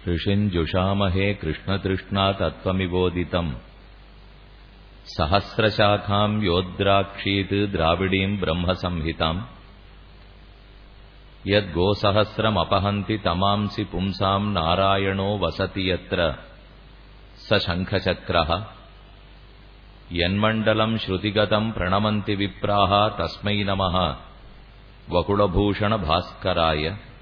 ऋषिञ्जुषामहे कृष्णतृष्णा तत्त्वमिवोदितम् सहस्रशाखाम् योद्राक्षीत् द्राविडीम् ब्रह्मसंहिताम् यद्गोसहस्रमपहन्ति तमांसि पुंसाम् नारायणो वसति यत्र स शङ्खचक्रः यन्मण्डलम् श्रुतिगतम् प्रणमन्ति विप्राः तस्मै नमः வகுளபூஷணபாஸ்கராய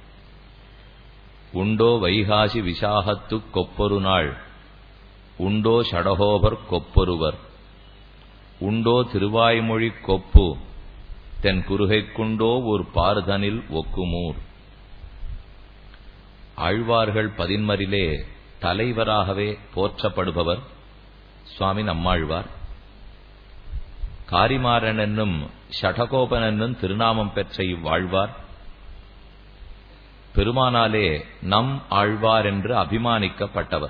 உண்டோ வைகாசி விசாகத்துக் கொப்பொரு நாள் உண்டோ ஷடகோபர் கொப்பொருவர் உண்டோ திருவாய்மொழி கொப்பு தென் குறுகைக்குண்டோ ஒரு பார்தனில் ஒக்குமூர் ஆழ்வார்கள் பதின்மரிலே தலைவராகவே போற்றப்படுபவர் சுவாமி நம்மாழ்வார் காரிமாறன் என்னும் ஷடகோபன் என்னும் திருநாமம் பெற்ற இவ்வாழ்வார் பெருமானாலே நம் ஆழ்வார் என்று அபிமானிக்கப்பட்டவர்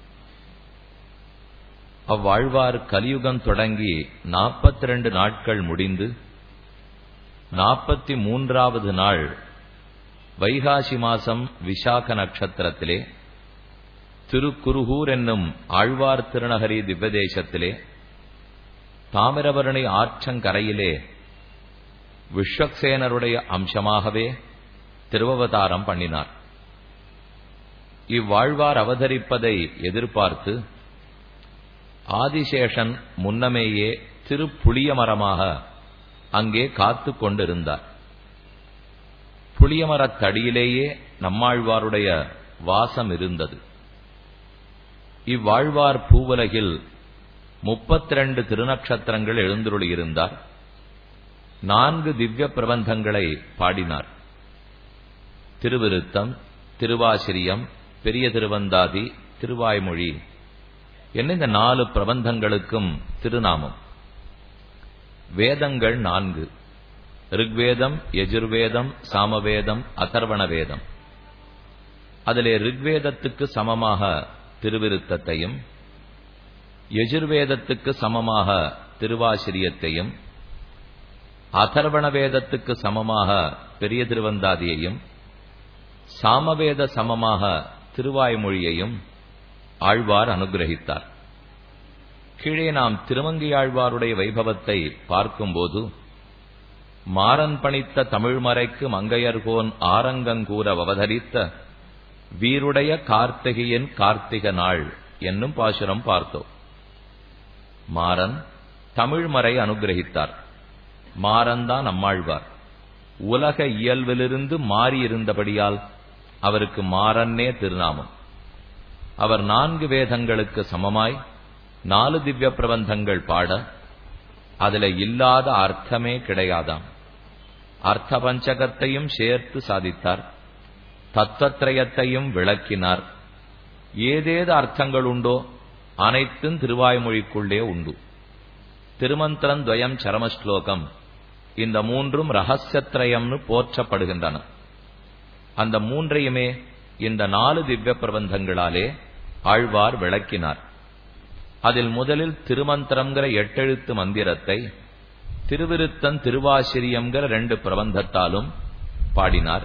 அவ்வாழ்வார் கலியுகம் தொடங்கி நாற்பத்தி ரெண்டு நாட்கள் முடிந்து நாற்பத்தி மூன்றாவது நாள் வைகாசி மாசம் விசாக நட்சத்திரத்திலே திருக்குருகூர் என்னும் ஆழ்வார் திருநகரி திவ்வதேசத்திலே தாமிரபரணி ஆற்றங்கரையிலே விஸ்வக்சேனருடைய அம்சமாகவே திருவவதாரம் பண்ணினார் இவ்வாழ்வார் அவதரிப்பதை எதிர்பார்த்து ஆதிசேஷன் முன்னமேயே திருப்புளிய மரமாக அங்கே காத்து கொண்டிருந்தார் புளியமரத்தடியிலேயே நம்மாழ்வாருடைய வாசம் இருந்தது இவ்வாழ்வார் பூவுலகில் முப்பத்தி ரெண்டு திருநக்ஷத்திரங்கள் எழுந்துருளியிருந்தார் நான்கு திவ்ய பிரபந்தங்களை பாடினார் திருவிருத்தம் திருவாசிரியம் பெரிய திருவந்தாதி திருவாய்மொழி என்ன இந்த நாலு பிரபந்தங்களுக்கும் திருநாமம் வேதங்கள் நான்கு ரிக்வேதம் யஜுர்வேதம் சாமவேதம் அதர்வண வேதம் அதிலே ரிக்வேதத்துக்கு சமமாக திருவிருத்தத்தையும் யஜுர்வேதத்துக்கு சமமாக திருவாசிரியத்தையும் அதர்வண வேதத்துக்கு சமமாக பெரிய திருவந்தாதியையும் சாமவேத சமமாக திருவாய்மொழியையும் ஆழ்வார் அனுகிரகித்தார் கீழே நாம் திருமங்கியாழ்வாருடைய வைபவத்தை பார்க்கும்போது மாறன் பணித்த தமிழ்மறைக்கு மங்கையர்கோன் ஆரங்கங்கூற அவதரித்த வீருடைய கார்த்திகையின் கார்த்திக நாள் என்னும் பாசுரம் பார்த்தோம் மாறன் தமிழ்மறை அனுகிரகித்தார் மாறன்தான் நம்மாழ்வார் உலக இயல்பிலிருந்து மாறியிருந்தபடியால் அவருக்கு மாறன்னே திருநாமம் அவர் நான்கு வேதங்களுக்கு சமமாய் நாலு திவ்ய பிரபந்தங்கள் பாட அதுல இல்லாத அர்த்தமே கிடையாதாம் அர்த்த பஞ்சகத்தையும் சேர்த்து சாதித்தார் தத்துவத்திரயத்தையும் விளக்கினார் ஏதேது அர்த்தங்கள் உண்டோ அனைத்தும் திருவாய்மொழிக்குள்ளே உண்டு திருமந்திரன் துவயம் சரமஸ்லோகம் இந்த மூன்றும் ரகசியத்ரயம்னு போற்றப்படுகின்றன அந்த மூன்றையுமே இந்த நாலு திவ்ய பிரபந்தங்களாலே ஆழ்வார் விளக்கினார் அதில் முதலில் திருமந்திரம்ங்கிற எட்டெழுத்து மந்திரத்தை திருவிருத்தன் திருவாசிரியம்ங்கிற ரெண்டு பிரபந்தத்தாலும் பாடினார்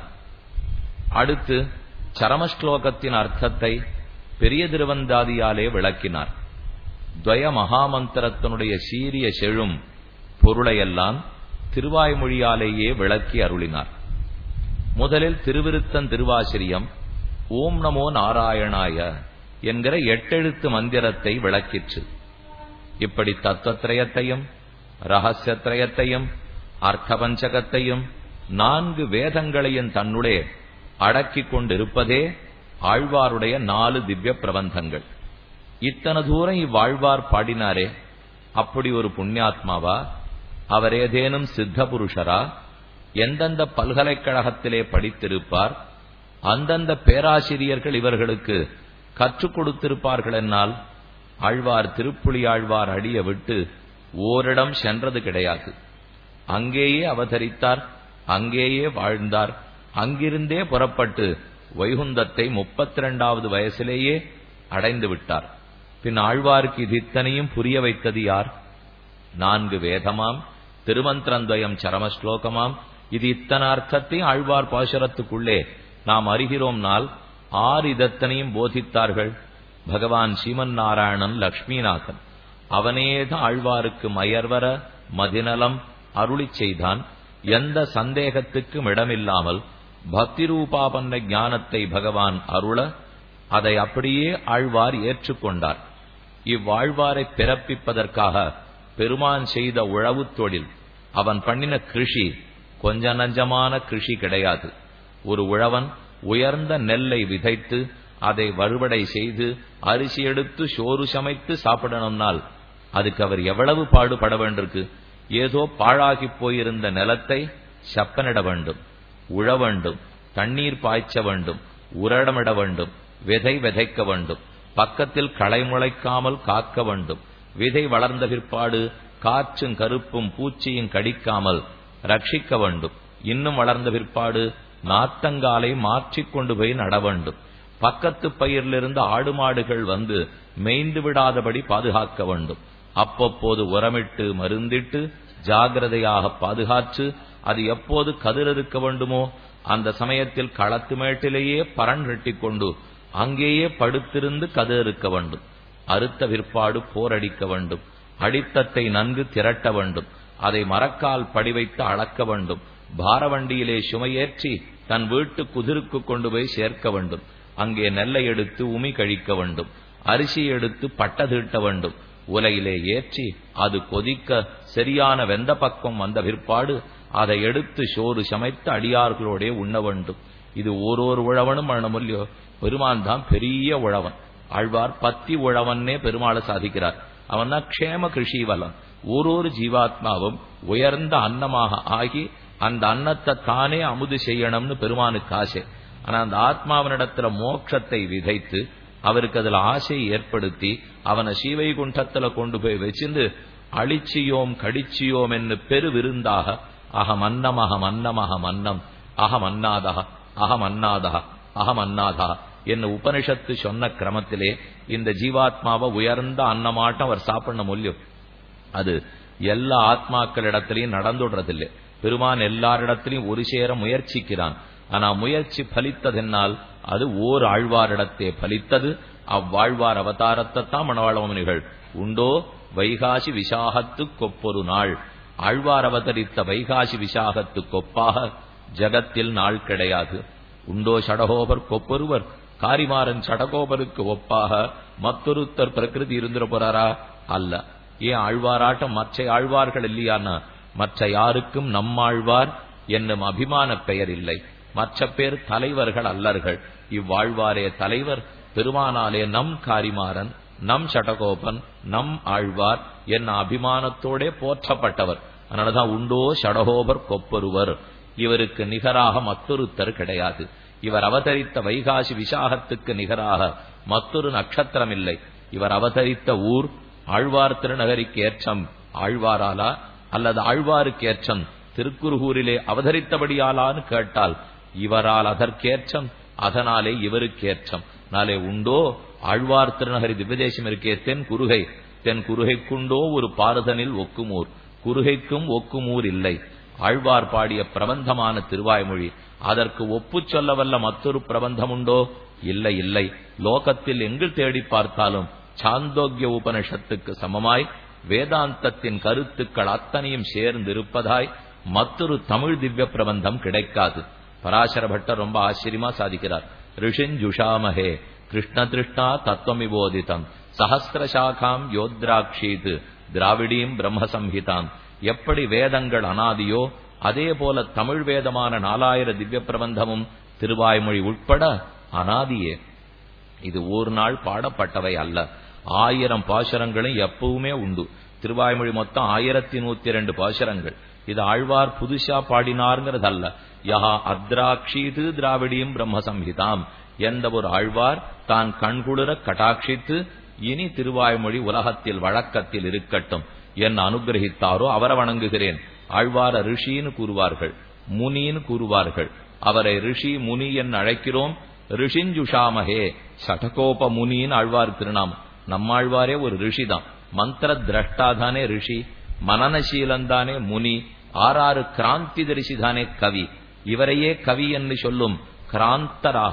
அடுத்து சரமஸ்லோகத்தின் அர்த்தத்தை பெரிய திருவந்தாதியாலே விளக்கினார் துவய மகாமந்திரத்தினுடைய சீரிய செழும் பொருளையெல்லாம் திருவாய்மொழியாலேயே விளக்கி அருளினார் முதலில் திருவிருத்தன் திருவாசிரியம் ஓம் நமோ நாராயணாய என்கிற எட்டெழுத்து மந்திரத்தை விளக்கிற்று இப்படி தத்துவத்திரயத்தையும் ரகசியத்திரயத்தையும் அர்த்த பஞ்சகத்தையும் நான்கு வேதங்களையும் தன்னுடைய அடக்கிக் கொண்டிருப்பதே ஆழ்வாருடைய நாலு திவ்ய பிரபந்தங்கள் இத்தனை தூரம் இவ்வாழ்வார் பாடினாரே அப்படி ஒரு புண்ணியாத்மாவா அவர் ஏதேனும் சித்த புருஷரா எந்தெந்த பல்கலைக்கழகத்திலே படித்திருப்பார் அந்தந்த பேராசிரியர்கள் இவர்களுக்கு கற்றுக் கொடுத்திருப்பார்கள் என்னால் ஆழ்வார் திருப்புலி ஆழ்வார் அடிய விட்டு ஓரிடம் சென்றது கிடையாது அங்கேயே அவதரித்தார் அங்கேயே வாழ்ந்தார் அங்கிருந்தே புறப்பட்டு வைகுந்தத்தை முப்பத்தி இரண்டாவது வயசிலேயே அடைந்து விட்டார் பின் ஆழ்வாருக்கு இது இத்தனையும் புரிய வைத்தது யார் நான்கு வேதமாம் திருமந்திரந்தயம் சரமஸ்லோகமாம் இது இத்தனை அர்த்தத்தை ஆழ்வார் பாசுரத்துக்குள்ளே நாம் அறிகிறோம்னால் ஆறு இதத்தனையும் போதித்தார்கள் பகவான் சீமன் நாராயணன் லக்ஷ்மிநாதன் அவனேதான் ஆழ்வாருக்கு மயர்வர மதிநலம் அருளிச் செய்தான் எந்த சந்தேகத்துக்கும் இடமில்லாமல் பக்தி ரூபாபன்ன ஞானத்தை பகவான் அருள அதை அப்படியே ஆழ்வார் ஏற்றுக்கொண்டார் இவ்வாழ்வாரை பிறப்பிப்பதற்காக பெருமான் செய்த உழவுத் தொழில் அவன் பண்ணின கிருஷி கொஞ்ச நஞ்சமான கிருஷி கிடையாது ஒரு உழவன் உயர்ந்த நெல்லை விதைத்து அதை வறுவடை செய்து அரிசி எடுத்து சோறு சமைத்து சாப்பிடணும்னால் அதுக்கு அவர் எவ்வளவு பாடுபட வேண்டிருக்கு ஏதோ பாழாகி போயிருந்த நிலத்தை செப்பனிட வேண்டும் உழ வேண்டும் தண்ணீர் பாய்ச்ச வேண்டும் உரடமிட வேண்டும் விதை விதைக்க வேண்டும் பக்கத்தில் களை முளைக்காமல் காக்க வேண்டும் விதை வளர்ந்த பிற்பாடு காற்றும் கருப்பும் பூச்சியும் கடிக்காமல் ரட்சிக்க வேண்டும் இன்னும் வளர்ந்த பிற்பாடு நாத்தங்காலை மாற்றிக்கொண்டு போய் நட வேண்டும் பக்கத்து பயிரிலிருந்து ஆடு மாடுகள் வந்து மேய்ந்து விடாதபடி பாதுகாக்க வேண்டும் அப்பப்போது உரமிட்டு மருந்திட்டு ஜாகிரதையாக பாதுகாத்து அது எப்போது கதிரறுக்க வேண்டுமோ அந்த சமயத்தில் களத்து மேட்டிலேயே பரன் கொண்டு அங்கேயே படுத்திருந்து கதிரறுக்க வேண்டும் அறுத்த பிற்பாடு போரடிக்க வேண்டும் அடித்தத்தை நன்கு திரட்ட வேண்டும் அதை மரக்கால் படி வைத்து அளக்க வேண்டும் பாரவண்டியிலே சுமையேற்றி தன் வீட்டு குதிருக்கு கொண்டு போய் சேர்க்க வேண்டும் அங்கே நெல்லை எடுத்து உமி கழிக்க வேண்டும் அரிசி எடுத்து பட்ட தீட்ட வேண்டும் உலையிலே ஏற்றி அது கொதிக்க சரியான வெந்த பக்கம் வந்த பிற்பாடு அதை எடுத்து சோறு சமைத்து அடியார்களோடே உண்ண வேண்டும் இது ஓரோரு உழவனும் மரணமில்லையோ பெருமான் தான் பெரிய உழவன் ஆழ்வார் பத்தி உழவன்னே பெருமாளை சாதிக்கிறார் அவன் தான் க்ஷேம கிருஷிவலன் ஓரொரு ஜீவாத்மாவும் உயர்ந்த அன்னமாக ஆகி அந்த அன்னத்தை தானே அமுது செய்யணும்னு பெருமானுக்கு ஆசை ஆனா அந்த ஆத்மாவனிடத்துல மோட்சத்தை விதைத்து அவருக்கு அதுல ஆசை ஏற்படுத்தி அவனை சீவைகுண்டத்துல கொண்டு போய் வச்சிருந்து அழிச்சியோம் கடிச்சியோம் என்று பெரு விருந்தாக அகம் அன்னம் அகம் அன்னம் அகம் அன்னம் அகம் அன்னாதக அகம் அன்னாதக அகம் அன்னாதா என்ன உபனிஷத்து சொன்ன கிரமத்திலே இந்த ஜீவாத்மாவை உயர்ந்த அன்னமாட்டம் அவர் சாப்பிடணும் முடியும் அது எல்லா ஆத்மாக்களிடத்திலையும் நடந்துடுறதில்லை பெருமான் எல்லாரிடத்திலையும் ஒரு சேர முயற்சிக்கிறான் ஆனா முயற்சி பலித்ததென்னால் அது ஓர் ஆழ்வாரிடத்தே பலித்தது அவ்வாழ்வார் அவதாரத்தை தான் மணவாளவனிகள் உண்டோ வைகாசி விசாகத்து கொப்பொரு நாள் ஆழ்வார் அவதரித்த வைகாசி விசாகத்து கொப்பாக ஜகத்தில் நாள் கிடையாது உண்டோ சடகோபர் கொப்பொருவர் காரிமாறன் சடகோபருக்கு ஒப்பாக மற்றொருத்தர் பிரகிருதி இருந்துட போறாரா அல்ல ஏன் ஆழ்வாராட்டம் மற்ற ஆழ்வார்கள் இல்லையானா மற்ற யாருக்கும் நம்மாழ்வார் என்னும் அபிமான பெயர் இல்லை மற்ற பேர் தலைவர்கள் அல்லர்கள் இவ்வாழ்வாரே தலைவர் பெருமானாலே நம் காரிமாறன் நம் சடகோபன் நம் ஆழ்வார் என்ன அபிமானத்தோடே போற்றப்பட்டவர் அதனாலதான் உண்டோ சடகோபர் கொப்பொருவர் இவருக்கு நிகராக மற்றொருத்தர் கிடையாது இவர் அவதரித்த வைகாசி விசாகத்துக்கு நிகராக மற்றொரு நட்சத்திரம் இல்லை இவர் அவதரித்த ஊர் ஆழ்வார் திருநகரிக்கு ஏற்றம் ஆழ்வாராலா அல்லது ஆழ்வாருக்கு ஏற்றம் திருக்குறுகூரிலே அவதரித்தபடியாலான்னு கேட்டால் இவரால் அதற்கேற்றம் அதனாலே இவருக்கு ஏற்றம் நாளே உண்டோ ஆழ்வார் திருநகரி திவ்யதேசம் இருக்கே தென் குருகை தென் குருகைக்குண்டோ ஒரு பாரதனில் ஒக்குமூர் குருகைக்கும் ஒக்குமூர் இல்லை ஆழ்வார் பாடிய பிரபந்தமான திருவாய்மொழி அதற்கு ஒப்பு சொல்ல வல்ல மற்றொரு பிரபந்தம் உண்டோ இல்லை இல்லை லோகத்தில் எங்கு தேடி பார்த்தாலும் சாந்தோக்கிய உபனிஷத்துக்கு சமமாய் வேதாந்தத்தின் கருத்துக்கள் அத்தனையும் சேர்ந்து இருப்பதாய் மற்றொரு தமிழ் திவ்ய பிரபந்தம் கிடைக்காது பராசர பட்டர் ரொம்ப ஆச்சரியமா சாதிக்கிறார் ரிஷிஞ்சுஷாமஹே கிருஷ்ண திருஷ்ணா தத்துவமிபோதிதம் சஹசிர சாகாம் யோத்ராட்சீத் திராவிடீம் பிரம்ம சம்ஹிதாம் எப்படி வேதங்கள் அனாதியோ அதே போல தமிழ் வேதமான நாலாயிர திவ்ய பிரபந்தமும் திருவாய்மொழி உட்பட அனாதியே இது ஒரு நாள் பாடப்பட்டவை அல்ல ஆயிரம் பாசுரங்களும் எப்பவுமே உண்டு திருவாய்மொழி மொத்தம் ஆயிரத்தி நூத்தி ரெண்டு பாசுரங்கள் இது ஆழ்வார் புதுசா பாடினார்ங்கிறது அல்ல யஹா அத்ராட்சீது திராவிடியும் பிரம்ம சம்ஹிதாம் எந்த ஒரு ஆழ்வார் தான் கண்குளிர கட்டாட்சித்து இனி திருவாய்மொழி உலகத்தில் வழக்கத்தில் இருக்கட்டும் என் அனுகிரகித்தாரோ அவரை வணங்குகிறேன் ஆழ்வார ரிஷின்னு கூறுவார்கள் முனின்னு கூறுவார்கள் அவரை ரிஷி முனி என்று அழைக்கிறோம் ரிஷிஞ்சுஷாமஹே சடகோப முனின்னு ஆழ்வார் திருநாமம் நம்மாழ்வாரே ஒரு ரிஷிதான் மந்திர திரஷ்டாதானே ரிஷி மனநசீலந்தானே முனி ஆறாறு கிராந்தி தரிசிதானே கவி இவரையே கவி என்று சொல்லும் கிராந்தராக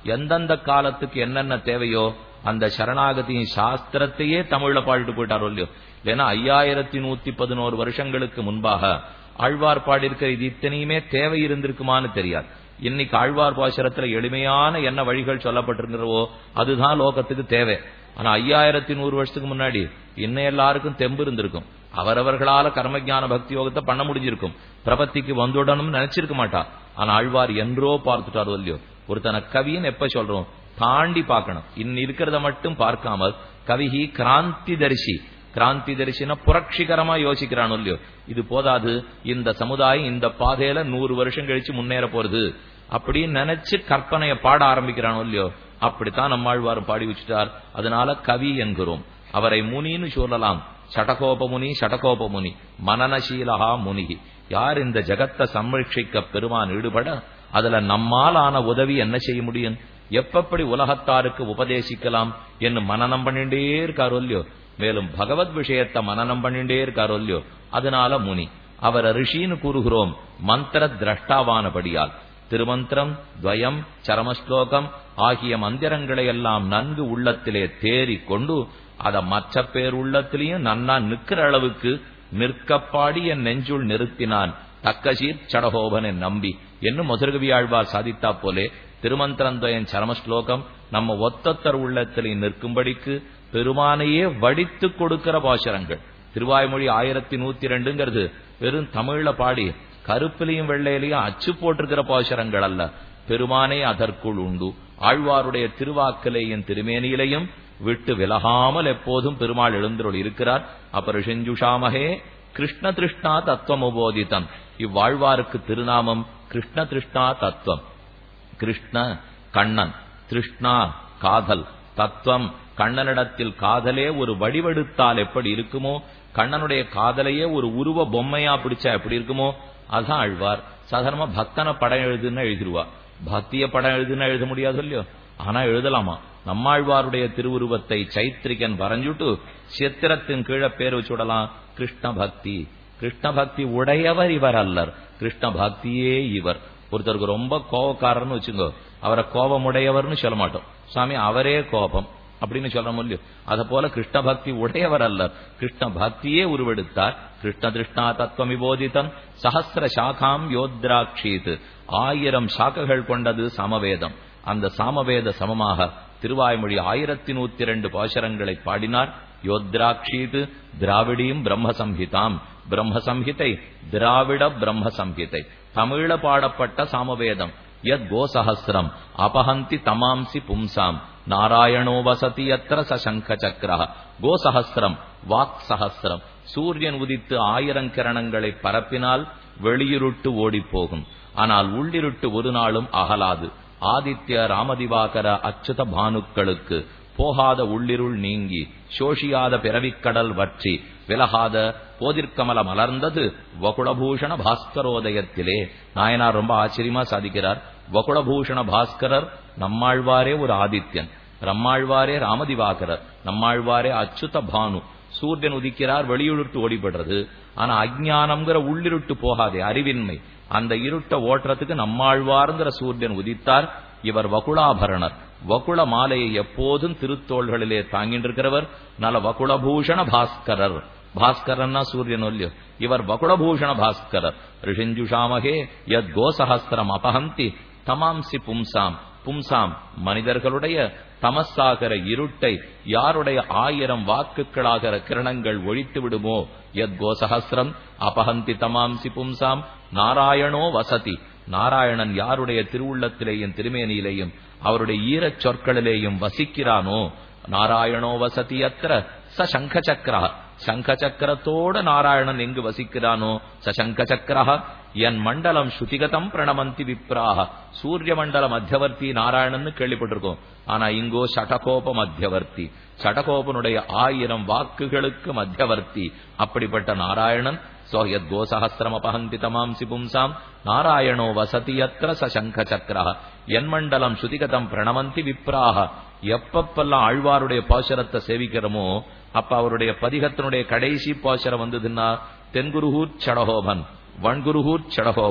எந்தெந்த காலத்துக்கு என்னென்ன தேவையோ அந்த சரணாகதியின் சாஸ்திரத்தையே தமிழ்ல பாடிட்டு போயிட்டாரோ இல்லையோ இல்லைன்னா ஐயாயிரத்தி நூத்தி பதினோரு வருஷங்களுக்கு முன்பாக ஆழ்வார் பாடியிருக்கிற இது இத்தனையுமே தேவை இருந்திருக்குமான்னு தெரியாது இன்னைக்கு ஆழ்வார் பாசுரத்துல எளிமையான என்ன வழிகள் சொல்லப்பட்டிருக்கிறவோ அதுதான் லோகத்துக்கு தேவை ஆனா ஐயாயிரத்தி நூறு வருஷத்துக்கு முன்னாடி இன்னும் எல்லாருக்கும் தெம்பு இருந்திருக்கும் அவரவர்களால கர்மஜான பக்தி யோகத்தை பண்ண முடிஞ்சிருக்கும் பிரபத்திக்கு வந்துடணும்னு நினைச்சிருக்க மாட்டா ஆனா ஆழ்வார் என்றோ பார்த்துட்டாரோ இல்லையோ ஒருத்தனை கவின்னு எப்ப சொல்றோம் தாண்டி பார்க்கணும் இன்னும் இருக்கிறத மட்டும் பார்க்காமல் கவிஹி கிராந்தி தரிசி கிராந்தி தரிசினா புரட்சிகரமா யோசிக்கிறானோ இல்லையோ இது போதாது இந்த சமுதாயம் இந்த பாதையில நூறு வருஷம் கழிச்சு முன்னேற போறது அப்படின்னு நினைச்சு கற்பனையை பாட ஆரம்பிக்கிறானோ இல்லையோ அப்படித்தான் நம்மாழ்வாரும் பாடி வச்சுட்டார் அதனால கவி என்கிறோம் அவரை முனின்னு சொல்லலாம் சடகோப முனி சடகோப முனி மனநசீலகா முனிகி யார் இந்த ஜகத்தை சம்ரட்சிக்க பெருமான் ஈடுபட அதுல நம்மால் ஆன உதவி என்ன செய்ய முடியும் எப்பப்படி உலகத்தாருக்கு உபதேசிக்கலாம் என்று மனநம் பண்ணிட்டே இருக்காரோ இல்லையோ மேலும் பகவத் விஷயத்தை மனநம் பண்ணிட்டே இருக்காரோ இல்லையோ அதனால முனி அவர் ரிஷின்னு கூறுகிறோம் மந்திர திரஷ்டாவானபடியால் திருமந்திரம் துவயம் சரமஸ்லோகம் ஆகிய மந்திரங்களை எல்லாம் நன்கு உள்ளத்திலே தேறி கொண்டு அத மற்ற பேர் உள்ளத்திலையும் நன்னா நிக்கிற அளவுக்கு நிற்கப்பாடி என் நெஞ்சுள் நிறுத்தினான் தக்கசீர் சடகோபனை நம்பி என்று மதுரகவி ஆழ்வார் சாதித்தா போலே திருமந்திரந்தயன் சரமஸ்லோகம் நம்ம ஒத்தத்தர் உள்ளத்திலே நிற்கும்படிக்கு பெருமானையே வடித்து கொடுக்கிற பாசுரங்கள் திருவாய்மொழி ஆயிரத்தி நூத்தி ரெண்டுங்கிறது வெறும் தமிழ்ல பாடி கருப்பிலையும் வெள்ளையிலையும் அச்சு போட்டிருக்கிற பாசுரங்கள் அல்ல பெருமானே அதற்குள் உண்டு ஆழ்வாருடைய திருவாக்கிலேயும் திருமேனியிலையும் விட்டு விலகாமல் எப்போதும் பெருமாள் எழுந்தருள் இருக்கிறார் அப்புறம் செஞ்சுஷாமகே கிருஷ்ண திருஷ்ணா தத்துவம் உபோதித்தம் இவ்வாழ்வாருக்கு திருநாமம் கிருஷ்ண திருஷ்ணா தத்துவம் கிருஷ்ண கண்ணன் திருஷ்ணா காதல் தத்துவம் கண்ணனிடத்தில் காதலே ஒரு வடிவெடுத்தால் எப்படி இருக்குமோ கண்ணனுடைய காதலையே ஒரு உருவ பொம்மையா பிடிச்சா எப்படி இருக்குமோ அதான் ஆழ்வார் சாதாரணமா பக்தனை படம் எழுதுன்னு எழுதிருவா பக்திய படம் எழுதுன்னு எழுத முடியாது இல்லையோ ஆனா எழுதலாமா நம்மாழ்வாருடைய திருவுருவத்தை சைத்திரிகன் வரைஞ்சுட்டு சித்திரத்தின் கீழே பேர் வச்சு விடலாம் கிருஷ்ண பக்தி கிருஷ்ண பக்தி உடையவர் இவர் அல்லர் கிருஷ்ண பக்தியே இவர் ஒருத்தருக்கு ரொம்ப கோபக்காரர்னு வச்சுங்கோ அவரை கோபமுடையவர்னு சொல்ல மாட்டோம் சுவாமி அவரே கோபம் அப்படின்னு சொல்ற முடியும் அத போல கிருஷ்ண பக்தி உடையவர் அல்லர் கிருஷ்ண பக்தியே உருவெடுத்தார் கிருஷ்ண திருஷ்ணா தத்துவம் விபோதித்தம் சஹசிர சாகாம் யோத்ராட்சீத் ஆயிரம் சாக்கைகள் கொண்டது சமவேதம் அந்த சாமவேத சமமாக திருவாய்மொழி ஆயிரத்தி நூத்தி ரெண்டு பாசரங்களை பாடினார் யோத்ராட்சீத் திராவிடியும் பிரம்ம சம்ஹிதாம் பிரம்ம சம்ஹிதை திராவிட பிரம்ம சம்ஹிதை தமிழ பாடப்பட்ட சாமவேதம் யத் கோசஹசிரம் அபஹந்தி தமாம்சி பும்சாம் நாராயணோ வசதி எத்திர சசங்க சக்கர கோசஹசிரம் வாக் சஹசிரம் சூரியன் உதித்து ஆயிரம் கிரணங்களை பரப்பினால் வெளியிருட்டு ஓடிப்போகும் ஆனால் உள்ளிருட்டு ஒரு நாளும் அகலாது ஆதித்ய ராமதிவாகர அச்சுத பானுக்களுக்கு போகாத உள்ளிருள் நீங்கி சோஷியாத பிறவிக்கடல் வற்றி விலகாத போதிர்க்கமல மலர்ந்தது வகுளபூஷண பாஸ்கரோதயத்திலே நாயனார் ரொம்ப ஆச்சரியமா சாதிக்கிறார் வகுளபூஷண பாஸ்கரர் நம்மாழ்வாரே ஒரு ஆதித்யன் நம்மாழ்வாரே ராமதிவாகரர் நம்மாழ்வாரே அச்சுத பானு சூரியன் உதிக்கிறார் வெளியுருட்டு ஓடிபடுறது ஆனா அஜ்ஞானம்ங்கிற உள்ளிருட்டு போகாதே அறிவின்மை அந்த இருட்ட ஓட்டுறதுக்கு நம்மாழ்வார்ங்கிற சூரியன் உதித்தார் இவர் வகுளாபரணர் வகுள மாலையை எப்போதும் திருத்தோள்களிலே தாங்கின்றிருக்கிறவர் நல்ல வகுளபூஷண பாஸ்கரர் பாஸ்கரன்னா சூரியன் இல்லையோ இவர் வகுளபூஷண பாஸ்கரர் ரிஷிஞ்சுஷாமகே யத் கோசஹஸ்திரம் அபஹந்தி தமாம்சி பும்சாம் பும்சாம் மனிதர்களுடைய தமசாகர இருட்டை யாருடைய ஆயிரம் வாக்குகளாகிற கிரணங்கள் ஒழித்து விடுமோ எத் கோசஹசிரம் அபஹந்தி தமாம்சி பும்சாம் நாராயணோ வசதி நாராயணன் யாருடைய திருவுள்ளத்திலேயும் திருமேனியிலேயும் அவருடைய ஈரச் சொற்களிலேயும் வசிக்கிறானோ நாராயணோ வசதி அத்திர ச சங்க சக்கர சங்க சக்கரத்தோட நாராயணன் எங்கு வசிக்கிறானோ ச சங்க சக்கர என் மண்டலம் ஸ்ருதிகதம் பிரணமந்தி விப்ராக சூரிய மண்டல மத்தியவர்த்தி நாராயணன் கேள்விப்பட்டிருக்கோம் ஆனா இங்கோ சடகோப மத்தியவர்த்தி சடகோபனுடைய ஆயிரம் வாக்குகளுக்கு மத்தியவர்த்தி அப்படிப்பட்ட நாராயணன் சோயத் கோசஹசிரம் அபஹந்தி தமாம்சி பும்சாம் நாராயணோ வசதி அத்திர ச சங்க சக்கர என் மண்டலம் ஸ்ருதிகதம் பிரணமந்தி விப்ராக எப்பப்பெல்லாம் ஆழ்வாருடைய பாசுரத்தை சேவிக்கிறோமோ அப்ப அவருடைய பதிகத்தினுடைய கடைசி பாசுரம் வந்ததுன்னா தென்குருகூர் சடகோபன் வன்குருகூர் சடகோபன்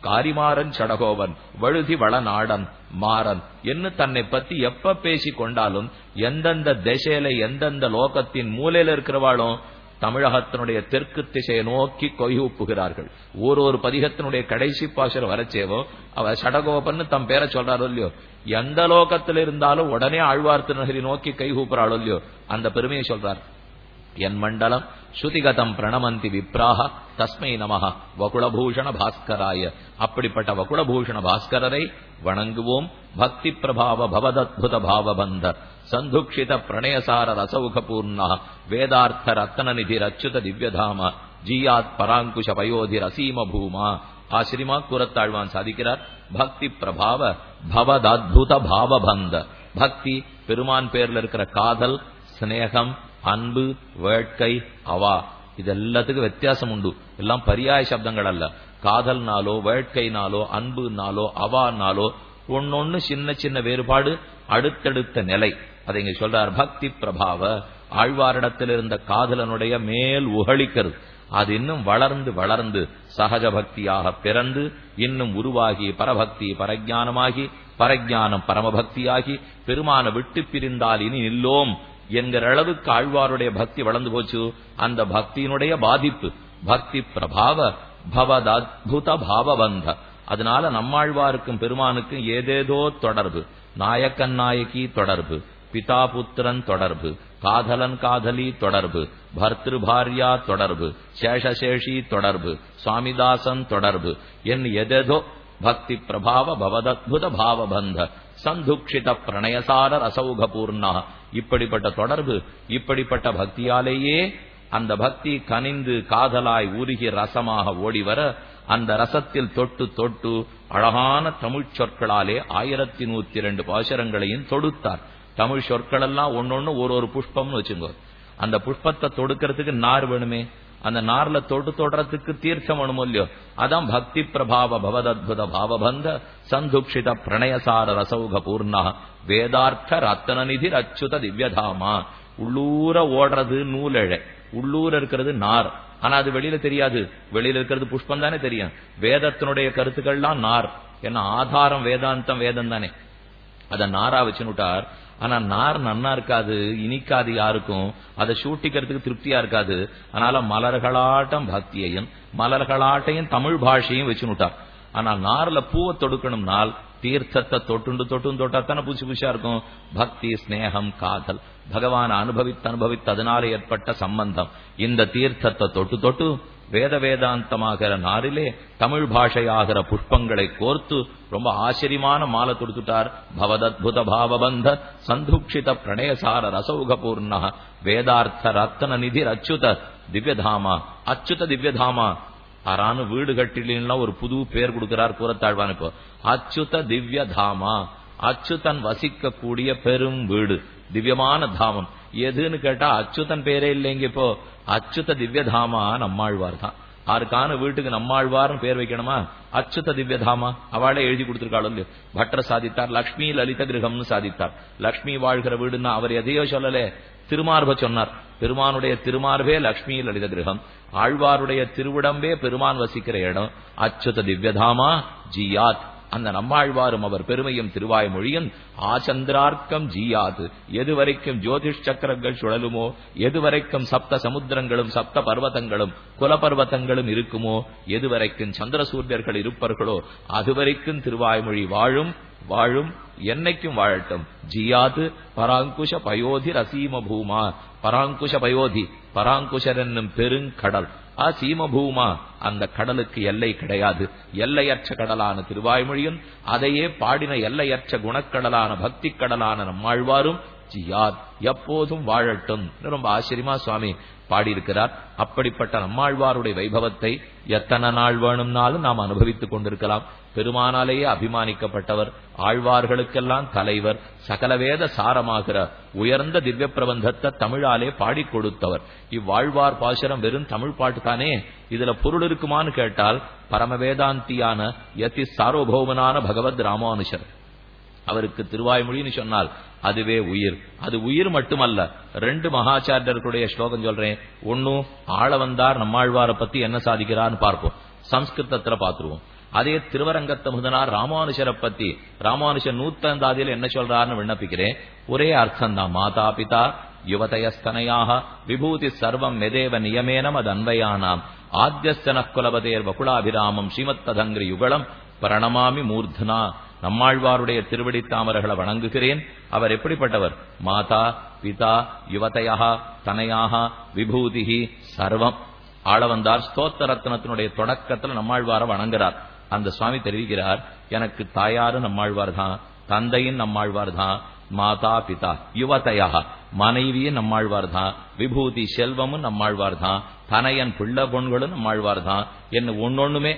காரிமாறன் சடகோவன் வழுதி வளநாடன் மாறன் என்று தன்னை பத்தி எப்ப பேசி கொண்டாலும் எந்தெந்த திசையில எந்தெந்த லோகத்தின் மூலையில இருக்கிறவாளும் தமிழகத்தினுடைய தெற்கு திசையை நோக்கி கொய்யூப்புகிறார்கள் ஒரு ஒரு பதிகத்தினுடைய கடைசி பாசுரம் வரச்சேவோ அவ சடகோபன் தம் பேரை சொல்றாரோ இல்லையோ எந்த லோகத்தில் இருந்தாலும் உடனே ஆழ்வார் திருநகரி நோக்கி கைகூப்புறாளோ இல்லையோ அந்த பெருமையை சொல்றார் என் மண்டலம் ஸ்ருதிகதம் பிரணமந்தி விப்ராக தஸ்மை நமக வகுளபூஷண பாஸ்கராய அப்படிப்பட்ட வகுளபூஷண பாஸ்கரரை வணங்குவோம் பக்தி பிரபாவ பவதத்புத பாவபந்த சந்துக்ஷித பிரணயசார ரசௌக பூர்ண வேதார்த்த ரத்தன நிதி அச்சுத திவ்யதாம ஜீயாத் பராங்குஷ பயோதிர் அசீம பூமா ஆசிரிமா கூறத்தாழ்வான் சாதிக்கிறார் பக்தி பிரபாவ பவதத்புத பாவபந்த பக்தி பெருமான் பேர்ல இருக்கிற காதல் சிநேகம் அன்பு வேட்கை அவா இது எல்லாத்துக்கும் வித்தியாசம் உண்டு எல்லாம் பரியாய சப்தங்கள் அல்ல காதல்னாலோ வேட்கைனாலோ அன்புனாலோ அவானாலோ ஒன்னொன்னு சின்ன சின்ன வேறுபாடு அடுத்தடுத்த நிலை அதை இங்க சொல்றார் பக்தி பிரபாவ ஆழ்வாரிடத்தில் இருந்த காதலனுடைய மேல் உகழிக்கிறது அது இன்னும் வளர்ந்து வளர்ந்து சகஜ பக்தியாக பிறந்து இன்னும் உருவாகி பரபக்தி பரஜானமாகி பரஜானம் பரமபக்தியாகி பெருமான விட்டு பிரிந்தால் இனி இல்லோம் என்கிற அளவுக்கு ஆழ்வாருடைய பக்தி வளர்ந்து போச்சு அந்த பக்தியினுடைய பாதிப்பு பக்தி பிரபாவ பவதத்புத பாவபந்த அதனால நம்மாழ்வாருக்கும் பெருமானுக்கும் ஏதேதோ தொடர்பு நாயக்கன் நாயகி தொடர்பு பிதா புத்திரன் தொடர்பு காதலன் காதலி தொடர்பு பர்திரு பாரியா தொடர்பு சேஷசேஷி தொடர்பு சுவாமிதாசன் தொடர்பு என் எதேதோ பக்தி பிரபாவ பவதத்புத பாவபந்த சந்துக்ஷித பிரணயசார ரசௌக பூர்ணா இப்படிப்பட்ட தொடர்பு இப்படிப்பட்ட பக்தியாலேயே அந்த பக்தி கனிந்து காதலாய் உருகி ரசமாக ஓடிவர அந்த ரசத்தில் தொட்டு தொட்டு அழகான தமிழ் சொற்களாலே ஆயிரத்தி நூத்தி இரண்டு பாசரங்களையும் தொடுத்தார் தமிழ் சொற்கள் எல்லாம் ஒன்னொன்னு ஒரு ஒரு புஷ்பம்னு வச்சுங்க அந்த புஷ்பத்தை தொடுக்கிறதுக்கு நார் வேணுமே அந்த நார்ல தொட்டு தொடுறதுக்கு தீர்த்தம் வேணுமோ இல்லையோ அதான் பக்தி பிரபாவ பவதத்புத பாவபந்த சந்துக்ஷித பிரணயசார ரசௌக பூர்ணா வேதார்த்த ரத்தன நிதி அச்சுத திவ்யதாமா உள்ளூர ஓடுறது நூலழை உள்ளூர இருக்கிறது நார் ஆனா அது வெளியில தெரியாது வெளியில இருக்கிறது புஷ்பம் தானே தெரியும் வேதத்தினுடைய கருத்துக்கள்லாம் நார் ஏன்னா ஆதாரம் வேதாந்தம் வேதம் தானே அத நாரா வச்சுனுட்டார் ஆனா நார் நன்னா இருக்காது இனிக்காது யாருக்கும் அதை சூட்டிக்கிறதுக்கு திருப்தியா இருக்காது அதனால மலர்களாட்டம் பக்தியையும் மலர்களாட்டையும் தமிழ் பாஷையும் வச்சுனுட்டார் ஆனா நார்ல பூவை தொடுக்கணும்னால் தீர்த்தத்தை தொட்டுண்டு தொட்டும் தொட்டாத்தானே புதுசு புதுசா இருக்கும் பக்தி ஸ்னேகம் காதல் பகவான் அனுபவித்து அனுபவித்து அதனால ஏற்பட்ட சம்பந்தம் இந்த தீர்த்தத்தை தொட்டு தொட்டு வேத வேதாந்தமாகிற நாரிலே தமிழ் பாஷையாகிற புஷ்பங்களை கோர்த்து ரொம்ப ஆச்சரியமான மாலை தொடுத்துட்டார் பவதத்புத பாவபந்த சந்துக்ஷித பிரணயசார ரசௌக பூர்ண வேதார்த்த ரத்தன நிதி அச்சுத திவ்யதாமா அச்சுத திவ்யதாமா ஆறானு வீடு கட்டிலாம் ஒரு புது பேர் கொடுக்கிறார் கூறத்தாழ்வான் இப்போ அச்சுத திவ்ய தாமா அச்சுதன் வசிக்கக்கூடிய பெரும் வீடு திவ்யமான தாமம் எதுன்னு கேட்டா அச்சுதன் பேரே இல்லைங்க இப்போ அச்சுத திவ்யதாமா நம்மாழ்வார் தான் ஆருக்கான வீட்டுக்கு நம்மாழ்வார்னு பேர் வைக்கணுமா அச்சுத திவ்யதாமா அவளே எழுதி கொடுத்திருக்காள் இல்லையோ பட்டர் சாதித்தார் லக்ஷ்மி லலித கிரகம்னு சாதித்தார் லக்ஷ்மி வாழ்கிற வீடுன்னா அவர் எதையோ சொல்லலே திருமார்ப சொன்னார் பெருமானுடைய திருமார்பே லக்ஷ்மி லலித கிரகம் ஆழ்வாருடைய திருவிடம்பே பெருமான் வசிக்கிற இடம் அச்சுத திவ்யதாமா ஜியாத் அந்த நம்மாழ்வாரும் அவர் பெருமையும் திருவாய்மொழியும் ஆச்சந்திரார்க்கம் ஜீயாது எதுவரைக்கும் ஜோதிஷ் சக்கரங்கள் சுழலுமோ எதுவரைக்கும் சப்த சமுத்திரங்களும் சப்த பர்வதங்களும் குலபர்வதங்களும் இருக்குமோ எதுவரைக்கும் சந்திர சூரியர்கள் இருப்பார்களோ அதுவரைக்கும் திருவாய்மொழி வாழும் வாழும் என்னைக்கும் வாழட்டும் ஜியாது பராங்குஷ பயோதி ரசீம பூமா பராங்குஷ பயோதி பராங்குஷர் என்னும் பெருங்கடல் அசீம பூமா அந்த கடலுக்கு எல்லை கிடையாது எல்லையற்ற கடலான திருவாய்மொழியும் அதையே பாடின எல்லையற்ற குணக்கடலான பக்தி கடலான நம்மாழ்வாரும் ஜியாத் எப்போதும் வாழட்டும் ரொம்ப ஆச்சரியமா சுவாமி பாடியிருக்கிறார் அப்படிப்பட்ட நம்மாழ்வாருடைய வைபவத்தை எத்தனை நாள் வேணும்னாலும் நாம் அனுபவித்துக் கொண்டிருக்கலாம் பெருமானாலேயே அபிமானிக்கப்பட்டவர் ஆழ்வார்களுக்கெல்லாம் தலைவர் சகலவேத சாரமாகிற உயர்ந்த திவ்ய பிரபந்தத்தை தமிழாலே பாடிக் கொடுத்தவர் இவ்வாழ்வார் பாசுரம் வெறும் தமிழ் பாட்டு தானே இதுல பொருள் இருக்குமான்னு கேட்டால் பரமவேதாந்தியான யதி சார்வபௌமனான பகவத் ராமானுஷர் அவருக்கு திருவாய்மொழின்னு சொன்னால் அதுவே உயிர் அது உயிர் மட்டுமல்ல ரெண்டு மகாச்சாரியர்களுடைய ஸ்லோகம் சொல்றேன் ஒன்னும் ஆள வந்தார் நம்மாழ்வார பத்தி என்ன சாதிக்கிறான்னு பார்ப்போம் சம்ஸ்கிருதத்துல பாத்துருவோம் அதே திருவரங்கத்த முதனார் ராமானுஷரை பத்தி ராமானுஷர் நூத்தந்தாதியில் என்ன சொல்றாருன்னு விண்ணப்பிக்கிறேன் ஒரே அர்த்தம் தான் மாதா பிதா யுவதயஸ்தனையாக விபூதி சர்வம் மெதேவ நியமேனம் அது அன்வயானாம் ஆத்தியஸ்தன குலபதேர் வகுலாபிராமம் ஸ்ரீமத்ததங்கிரி யுகலம் பிரணமாமி மூர்தனா நம்மாழ்வாருடைய திருவடி தாமர்களை வணங்குகிறேன் அவர் எப்படிப்பட்டவர் மாதா பிதா யுவதையா தனையாக விபூதிஹி சர்வம் ஆள வந்தார் ஸ்தோத்திர ரத்னத்தினுடைய தொடக்கத்துல நம்மாழ்வார வணங்குறார் அந்த சுவாமி தெரிவிக்கிறார் எனக்கு தாயாரும் நம்மாழ்வார் தான் தந்தையும் நம்மாழ்வார் தான் மாதா பிதா யுவதையா மனைவியும் நம்மாழ்வார் தான் விபூதி செல்வமும் நம்மாழ்வார் தான் தனையன் பிள்ளை பொண்களும் நம்மாழ்வார் தான் என்ன ஒன்னொண்ணுமே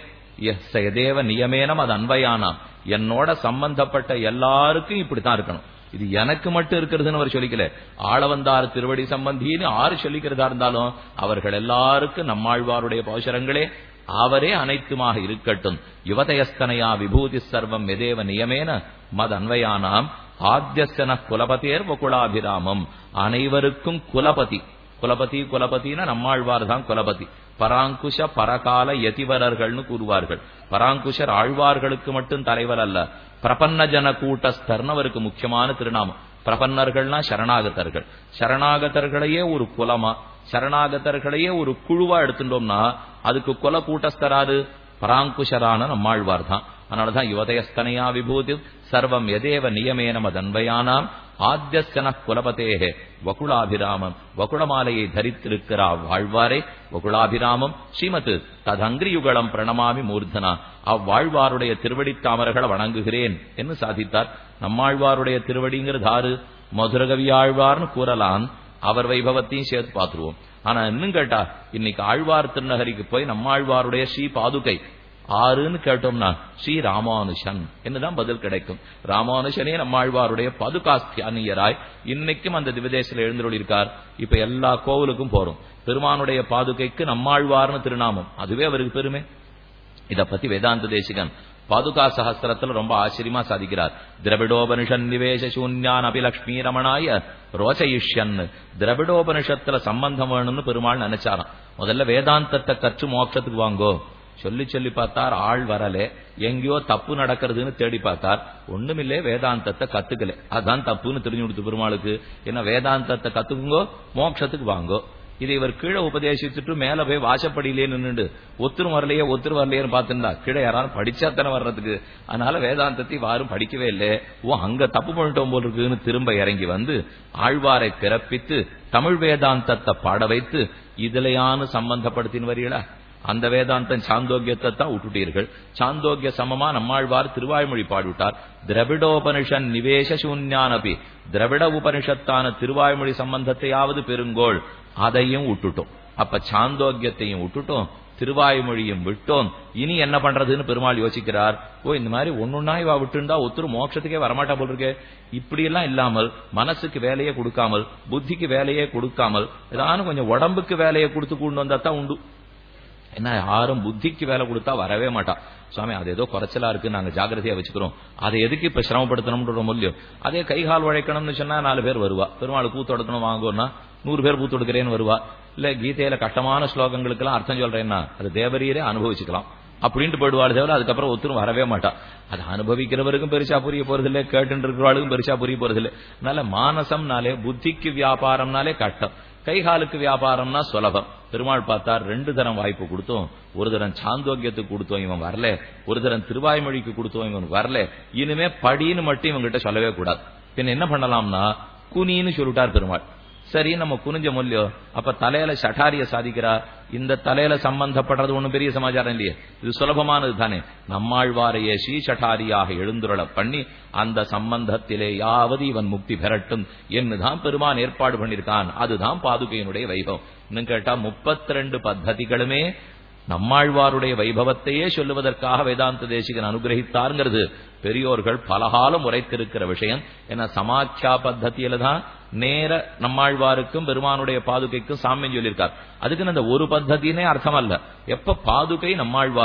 எதேவ நியமேனம் அது அன்பையானாம் என்னோட சம்பந்தப்பட்ட எல்லாருக்கும் இப்படித்தான் இருக்கணும் இது எனக்கு மட்டும் இருக்கிறதுன்னு அவர் சொல்லிக்கல ஆளவந்தார் திருவடி சம்பந்தின்னு ஆறு சொல்லிக்கிறதா இருந்தாலும் அவர்கள் எல்லாருக்கும் நம்மாழ்வாருடைய போஷரங்களே அவரே அனைத்துமாக இருக்கட்டும் யுவதயஸ்தனையா விபூதி சர்வம் எதேவ நியமேன மத் அன்வயானாம் ஆத்தியசன குலபதேர் வகுலாபிராமம் அனைவருக்கும் குலபதி குலபதி குலபதினா நம்மாழ்வார் தான் குலபதி பராங்குஷ பரகால யதிவரர்கள்னு கூறுவார்கள் பராங்குஷர் ஆழ்வார்களுக்கு மட்டும் தலைவர் அல்ல பிரபன்ன ஜன கூட்டஸ்தர்னவருக்கு முக்கியமான திருநாமம் பிரபன்னர்கள்னா சரணாகதர்கள் சரணாகதர்களையே ஒரு குலமா சரணாகதர்களையே ஒரு குழுவா எடுத்துட்டோம்னா அதுக்கு குல கூட்டஸ்தராது பராங்குஷரான நம்மாழ்வார் தான் அதனாலதான் யுவதயஸ்தனையா விபூதி சர்வம் எதேவ நியமேன மதன்வயானாம் ஆத்தியசன குலபதேகே வகுளாபிராமம் வகுளமாலையை தரித்திருக்கிறா வாழ்வாரே வகுளாபிராமம் ஸ்ரீமத் ததங்கிரியுகளம் பிரணமாமி மூர்தனா அவ்வாழ்வாருடைய திருவடி தாமர்களை வணங்குகிறேன் என்று சாதித்தார் நம்மாழ்வாருடைய திருவடிங்கிறது ஆறு மதுரகவி ஆழ்வார்னு கூறலாம் அவர் வைபவத்தையும் சேர்த்து பார்த்துருவோம் ஆனா இன்னும் கேட்டா இன்னைக்கு ஆழ்வார் திருநகரிக்கு போய் நம்மாழ்வாருடைய ஸ்ரீ பாதுகை ஆறுன்னு கேட்டோம்னா ஸ்ரீ ராமானுஷன் என்னதான் பதில் கிடைக்கும் ராமானுஷனே நம்மாழ்வாருடைய பதுகாஸ்தியானியராய் இன்னைக்கும் அந்த திவதேசில எழுந்துள்ளிருக்கார் இப்ப எல்லா கோவிலுக்கும் போறோம் பெருமானுடைய பாதுகைக்கு நம்மாழ்வார்னு திருநாமம் அதுவே அவருக்கு பெருமை இத பத்தி வேதாந்த தேசிகன் பாதுகா சகஸ்திரத்துல ரொம்ப ஆச்சரியமா சாதிக்கிறார் திரவிடோபனிஷன் நிவேச சூன்யான் அபிலக்ஷ்மி ரமணாய ரோச்சயிஷ்யன் திரவிடோபனிஷத்துல சம்பந்தம் வேணும்னு பெருமாள் நினைச்சாராம் முதல்ல வேதாந்தத்தை கற்று மோட்சத்துக்கு வாங்கோ சொல்லி சொல்லி பார்த்தார் ஆள் வரலே எங்கேயோ தப்பு நடக்கிறதுன்னு தேடி பார்த்தார் ஒண்ணுமில்லே வேதாந்தத்தை கத்துக்கல அதான் தப்புன்னு தெரிஞ்சு கொடுத்து பெருமாளுக்கு என்ன வேதாந்தத்தை கத்துக்குங்கோ மோட்சத்துக்கு வாங்கோ இதை இவர் கீழே உபதேசிச்சுட்டு மேல போய் வாசப்படியிலே நின்னுண்டு ஒத்துரும் வரலையே ஒத்துரு வரலையேன்னு பார்த்துருந்தா கீழே யாராலும் படிச்சாத்தானே வர்றதுக்கு அதனால வேதாந்தத்தை யாரும் படிக்கவே இல்லை ஓ அங்க தப்பு பண்ணிட்டோம் போல் இருக்குன்னு திரும்ப இறங்கி வந்து ஆழ்வாரை பிறப்பித்து தமிழ் வேதாந்தத்தை பாட வைத்து இதுலையானு சம்பந்தப்படுத்தின்னு வரீங்களா அந்த வேதாந்தம் சாந்தோக்கியத்தை தான் விட்டுட்டீர்கள் சாந்தோக்கிய சமமா நம்மாழ்வார் திருவாய்மொழி பாடிவிட்டார் திரவிடோபனிஷன் நிவேச சூன்யானபி திரவிட உபனிஷத்தான திருவாய்மொழி சம்பந்தத்தையாவது பெருங்கோள் அதையும் விட்டுட்டோம் அப்ப சாந்தோக்கியத்தையும் விட்டுட்டோம் திருவாய்மொழியும் விட்டோம் இனி என்ன பண்றதுன்னு பெருமாள் யோசிக்கிறார் ஓ இந்த மாதிரி ஒன்னொன்னா இவா விட்டுண்டா ஒத்துரு மோட்சத்துக்கே வரமாட்டா போல் இருக்கே இப்படி எல்லாம் இல்லாமல் மனசுக்கு வேலையே கொடுக்காமல் புத்திக்கு வேலையே கொடுக்காமல் ஏதானும் கொஞ்சம் உடம்புக்கு வேலையை கொடுத்து கொண்டு வந்தா தான் உண்டு என்ன யாரும் புத்திக்கு வேலை கொடுத்தா வரவே மாட்டான் சுவாமி அது ஏதோ குறைச்சலா இருக்கு நாங்க ஜாகிரதையா வச்சுக்கிறோம் அதை எதுக்கு இப்ப சிரமப்படுத்தணும்ன்ற மூலியம் அதே கைகால் உழைக்கணும்னு சொன்னா நாலு பேர் வருவா பெருமாள் கூத்தொடுக்கணும் வாங்கோன்னா நூறு பேர் பூத்தொடுக்கிறேன்னு வருவா இல்ல கீதையில கஷ்டமான ஸ்லோகங்களுக்கு எல்லாம் அர்த்தம் சொல்றேன்னா அது தேவரீரே அனுபவிச்சுக்கலாம் அப்படின்ட்டு போயிடுவாள் தேவை அதுக்கப்புறம் ஒத்துரும் வரவே மாட்டா அது அனுபவிக்கிறவருக்கும் பெருசா புரிய போறதில்லை கேட்டு இருக்கிறவாளுக்கும் பெருசா புரிய போறதில்லை அதனால மானசம்னாலே புத்திக்கு வியாபாரம்னாலே கஷ்டம் கைகாலுக்கு வியாபாரம்னா சுலபம் பெருமாள் பார்த்தார் ரெண்டு தரம் வாய்ப்பு கொடுத்தோம் ஒரு தரம் சாந்தோக்கியத்துக்கு கொடுத்தோம் இவன் வரல ஒரு தரம் திருவாய்மொழிக்கு கொடுத்தோம் இவன் வரல இனிமே படின்னு மட்டும் இவங்கிட்ட சொல்லவே கூடாது பின்ன என்ன பண்ணலாம்னா குனின்னு சொல்லிட்டார் பெருமாள் சரி நம்ம குனிஞ்ச மொழியோ அப்ப தலையில சட்டாரிய சாதிக்கிறா இந்த தலையில சம்பந்தப்படுறது ஒண்ணும் பெரிய சமாச்சாரம் இல்லையே இது சுலபமானது தானே நம்மாழ்வாரையே ஸ்ரீ சட்டாரியாக எழுந்துருள பண்ணி அந்த சம்பந்தத்திலே யாவது இவன் முக்தி பெறட்டும் என்னுதான் பெருமான் ஏற்பாடு பண்ணிருக்கான் அதுதான் பாதுகையினுடைய வைபவம் இன்னும் கேட்டா முப்பத்தி ரெண்டு பத்ததிகளுமே நம்மாழ்வாருடைய வைபவத்தையே சொல்லுவதற்காக வேதாந்த தேசிகன் அனுகிரகித்தாருங்கிறது பெரியோர்கள் பலகாலம் உரைத்திருக்கிற விஷயம் என சமாக்கியா பத்ததியில தான் நேர நம்மாழ்வாருக்கும் பெருமானுடைய பாதுகைக்கும் சாமியம் சொல்லியிருக்கார் அதுக்குன்னு அந்த ஒரு பத்ததினே அர்த்தம் அல்ல எப்ப பாதுகை நம்மாழ்வாரோ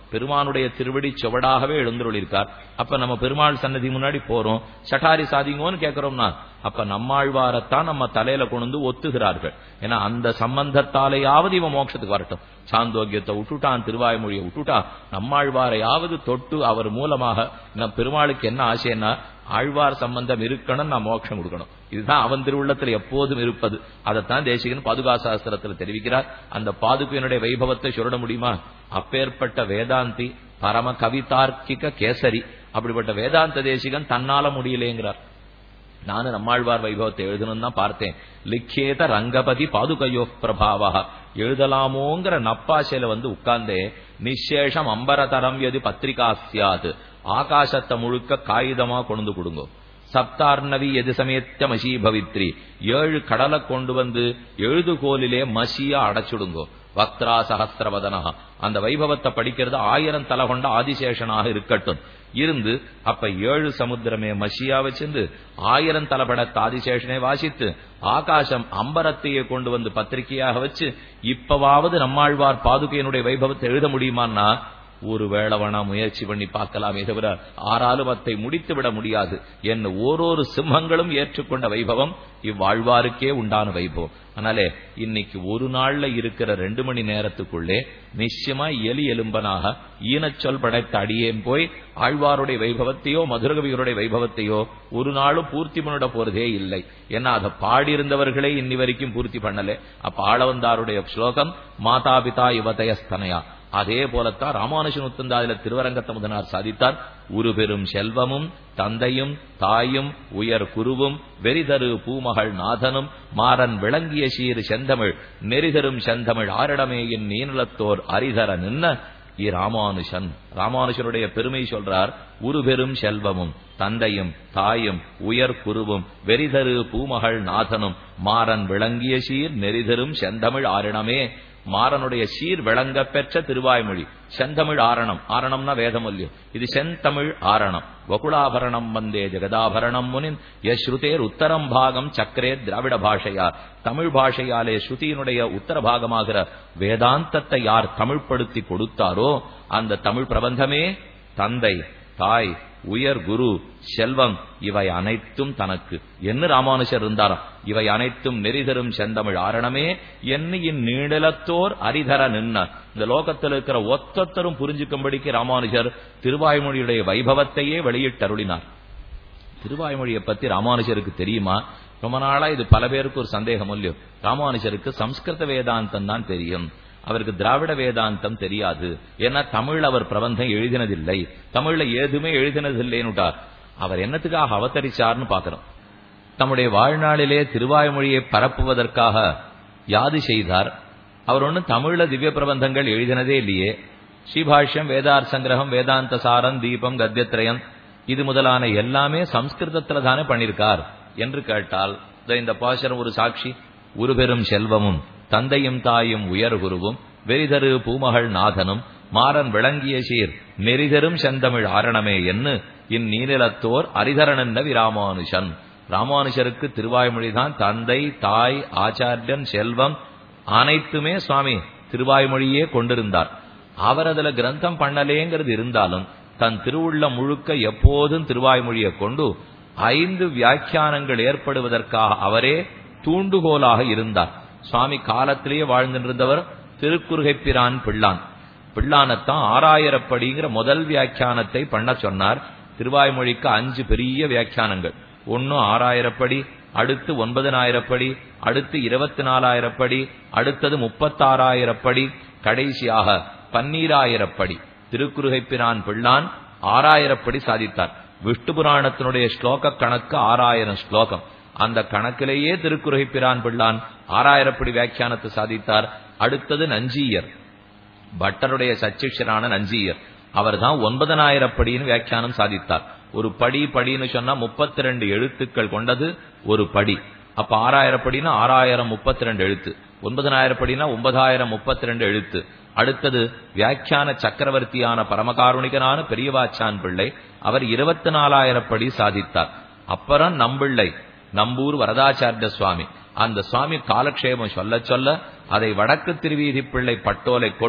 பெருமானுடைய திருவடி சுவடாகவே எழுந்துள்ளிருக்கார் அப்ப நம்ம பெருமாள் சன்னதி முன்னாடி போறோம் சட்டாரி சாதிங்கோன்னு கேட்கிறோம்னா அப்ப நம்மாழ்வாரத்தான் நம்ம தலையில கொண்டு வந்து ஒத்துகிறார்கள் ஏன்னா அந்த சம்பந்தத்தாலேயாவது இவன் மோட்சத்துக்கு வரட்டும் சாந்தோக்கியத்தை விட்டுட்டான் திருவாய்மொழியை விட்டுட்டான் நம்மாழ்வாரையாவது தொட்டு அவர் மூலமாக நம்ம பெருமாளுக்கு என்ன ஆசைன்னா ஆழ்வார் சம்பந்தம் இருக்கணும் நான் மோட்சம் கொடுக்கணும் இதுதான் அவன் திருவுள்ளத்தில் எப்போதும் இருப்பது அதைத்தான் தேசிகன் பாதுகா சாஸ்திரத்தில் தெரிவிக்கிறார் அந்த பாதுகையினுடைய வைபவத்தை சொல்ல முடியுமா அப்பேற்பட்ட வேதாந்தி பரம கவிதார்க்கிக கேசரி அப்படிப்பட்ட வேதாந்த தேசிகன் தன்னால முடியலேங்கிறார் நானும் நம்மாழ்வார் வைபவத்தை எழுதணும் தான் பார்த்தேன் லிக்கேத ரங்கபதி பாதுகையோ பிரபாவா எழுதலாமோங்கிற நப்பாசையில வந்து உட்கார்ந்தே நிசேஷம் அம்பரதரம் எது பத்திரிகா சியாது ஆகாசத்தை முழுக்க காகிதமா கொண்டு கொடுங்கோ சப்தார்ணவி எது சமயத்த மசி பவித்ரி ஏழு கடலை கொண்டு வந்து எழுதுகோலிலே மசியா அடைச்சுடுங்கோ வக்ரா சகசிரவதனா அந்த வைபவத்தை படிக்கிறது ஆயிரம் தலை கொண்ட ஆதிசேஷனாக இருக்கட்டும் இருந்து அப்ப ஏழு சமுத்திரமே மசியா வச்சிருந்து ஆயிரம் தலைப்படத்த ஆதிசேஷனை வாசித்து ஆகாசம் அம்பரத்தையே கொண்டு வந்து பத்திரிகையாக வச்சு இப்பவாவது நம்மாழ்வார் பாதுகையினுடைய வைபவத்தை எழுத முடியுமான்னா ஒரு வேளவனா முயற்சி பண்ணி பார்க்கலாமே தவிர ஆறாலும் அத்தை முடித்து விட முடியாது என்ன ஓரொரு சிம்மங்களும் ஏற்றுக்கொண்ட வைபவம் இவ்வாழ்வாருக்கே உண்டான வைபவம் அதனாலே இன்னைக்கு ஒரு நாள்ல இருக்கிற ரெண்டு மணி நேரத்துக்குள்ளே நிச்சயமா எலி எலும்பனாக ஈனச்சொல் படைத்த அடியேன் போய் ஆழ்வாருடைய வைபவத்தையோ மதுரகவியருடைய வைபவத்தையோ ஒரு நாளும் பூர்த்தி பண்ணிட போறதே இல்லை ஏன்னா அதை பாடியிருந்தவர்களே இன்னி வரைக்கும் பூர்த்தி பண்ணல அப்ப ஆளவந்தாருடைய ஸ்லோகம் மாதா பிதா யுவதயஸ்தனையா அதே போலத்தான் ராமானுஜன் உத்தந்தாதில திருவரங்கத்த முதனார் சாதித்தார் உரு பெரும் செல்வமும் தந்தையும் தாயும் உயர் குருவும் வெறிதரு பூமகள் நாதனும் மாறன் விளங்கிய சீர் செந்தமிழ் நெறிதரும் செந்தமிழ் ஆரிடமேயின் நீநிலத்தோர் அரிதர நின்ன ராமானுஷன் ராமானுஷனுடைய பெருமை சொல்றார் உரு பெரும் செல்வமும் தந்தையும் தாயும் உயர் குருவும் வெறிதரு பூமகள் நாதனும் மாறன் விளங்கிய சீர் நெறிதரும் செந்தமிழ் ஆரிடமே மாறனுடைய சீர் விளங்க பெற்ற திருவாய்மொழி செந்தமிழ் ஆரணம் ஆரணம்னா வேதமல்யம் இது செந்தமிழ் ஆரணம் வகுலாபரணம் வந்தே ஜெகதாபரணம் முனின் யஸ்ருதேர் உத்தரம் பாகம் சக்கரே திராவிட பாஷையார் தமிழ் பாஷையாலே ஸ்ருதியினுடைய உத்தர பாகமாகிற வேதாந்தத்தை யார் தமிழ்படுத்தி கொடுத்தாரோ அந்த தமிழ் பிரபந்தமே தந்தை தாய் உயர் குரு செல்வம் இவை அனைத்தும் தனக்கு என்ன ராமானுஷர் இருந்தாராம் இவை அனைத்தும் நெறிதரும் செந்தமிழ் ஆரணமே என்ன இந்நீடலத்தோர் அரிதர நின்ன இந்த லோகத்தில் இருக்கிற ஒத்தொத்தரும் புரிஞ்சுக்கும்படிக்கு ராமானுஜர் திருவாய்மொழியுடைய வைபவத்தையே வெளியிட்டருளினார் திருவாய்மொழியை பத்தி ராமானுஜருக்கு தெரியுமா ரொம்ப நாளா இது பல பேருக்கு ஒரு சந்தேகம் இல்லையோ ராமானுஜருக்கு சம்ஸ்கிருத வேதாந்தம் தான் தெரியும் அவருக்கு திராவிட வேதாந்தம் தெரியாது ஏன்னா தமிழ் அவர் பிரபந்தம் எழுதினதில்லை தமிழ்ல ஏதுமே எழுதினதில்லைன்னுட்டார் அவர் என்னத்துக்காக அவதரிச்சார்னு பாக்கிறோம் தம்முடைய வாழ்நாளிலே திருவாய்மொழியை பரப்புவதற்காக யாது செய்தார் அவர் ஒன்னும் தமிழ்ல திவ்ய பிரபந்தங்கள் எழுதினதே இல்லையே ஸ்ரீபாஷ்யம் வேதார் சங்கிரகம் வேதாந்த சாரம் தீபம் கத்தியத்ரயம் இது முதலான எல்லாமே சம்ஸ்கிருதத்துல தானே பண்ணிருக்கார் என்று கேட்டால் இந்த பாசரம் ஒரு சாட்சி ஒரு பெரும் செல்வமும் தந்தையும் தாயும் உயர் குருவும் வெறிதரு பூமகள் நாதனும் மாறன் விளங்கிய சீர் நெறிதரும் செந்தமிழ் ஆரணமே என்று இந்நீநிலத்தோர் அரிதரனென்ன விராமானுஷன் ராமானுஷருக்கு திருவாய்மொழிதான் தந்தை தாய் ஆச்சாரியன் செல்வம் அனைத்துமே சுவாமி திருவாய்மொழியே கொண்டிருந்தார் அவர் அதுல கிரந்தம் பண்ணலேங்கிறது இருந்தாலும் தன் திருவுள்ள முழுக்க எப்போதும் திருவாய்மொழியை கொண்டு ஐந்து வியாக்கியானங்கள் ஏற்படுவதற்காக அவரே தூண்டுகோலாக இருந்தார் சுவாமி காலத்திலேயே வாழ்ந்திருந்தவர் திருக்குறுகைப்பிரான் பிள்ளான் பிள்ளானத்தான் ஆறாயிரப்படிங்கிற முதல் வியாக்கியானத்தை பண்ண சொன்னார் திருவாய்மொழிக்கு அஞ்சு பெரிய வியாக்கியானங்கள் ஒன்னு ஆறாயிரப்படி அடுத்து ஒன்பதனாயிரப்படி அடுத்து இருபத்தி நாலாயிரப்படி அடுத்தது முப்பத்தாறாயிரப்படி கடைசியாக பன்னீராயிரப்படி திருக்குறுகைப்பிரான் பிள்ளான் ஆறாயிரப்படி சாதித்தார் விஷ்ணு புராணத்தினுடைய ஸ்லோக கணக்கு ஆறாயிரம் ஸ்லோகம் அந்த கணக்கிலேயே திருக்குறுகைப்பிரான் பிள்ளான் ஆறாயிரப்படி வியாக்கியானத்தை சாதித்தார் அடுத்தது நஞ்சீயர் பட்டருடைய சச்சிஷரான நஞ்சீயர் அவர் தான் ஒன்பதனாயிரப்படின்னு வியாக்கியானம் சாதித்தார் ஒரு படி படின்னு சொன்னா முப்பத்தி ரெண்டு எழுத்துக்கள் கொண்டது ஒரு படி அப்ப ஆறாயிரப்படினா ஆறாயிரம் முப்பத்தி ரெண்டு எழுத்து ஒன்பதனாயிரப்படினா ஒன்பதாயிரம் முப்பத்தி ரெண்டு எழுத்து அடுத்தது வியாக்கியான சக்கரவர்த்தியான பரமகாருணிகனான பெரியவாச்சான் பிள்ளை அவர் இருபத்தி நாலாயிரப்படி சாதித்தார் அப்புறம் நம்பிள்ளை நம்பூர் வரதாச்சாரிய சுவாமி அந்த சுவாமி காலக்ஷேபம் சொல்ல சொல்ல அதை வடக்கு திருவீதி பிள்ளை பட்டோலை கொண்டு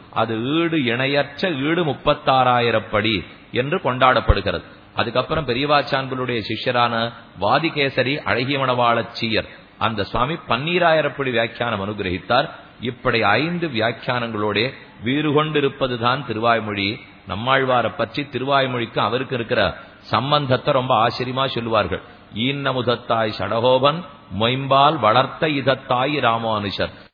அது ஈடு இணையற்ற ஈடு முப்பத்தாறாயிரப்படி என்று கொண்டாடப்படுகிறது அதுக்கப்புறம் பெரியவாச்சான்களுடைய சிஷ்யரான வாதிகேசரி அழகியமணவாளச்சீயர் அந்த சுவாமி பன்னீராயிரப்படி வியாக்கியானம் அனுகிரகித்தார் இப்படி ஐந்து வியாக்கியானங்களோட வீறு கொண்டிருப்பதுதான் திருவாய்மொழி நம்மாழ்வாரை பற்றி திருவாய்மொழிக்கு அவருக்கு இருக்கிற சம்பந்தத்தை ரொம்ப ஆச்சரியமா சொல்லுவார்கள் ஈன்ன முதத்தாய் சடகோபன் மொயம்பால் வளர்த்த இதத்தாய் ராமானுஷர்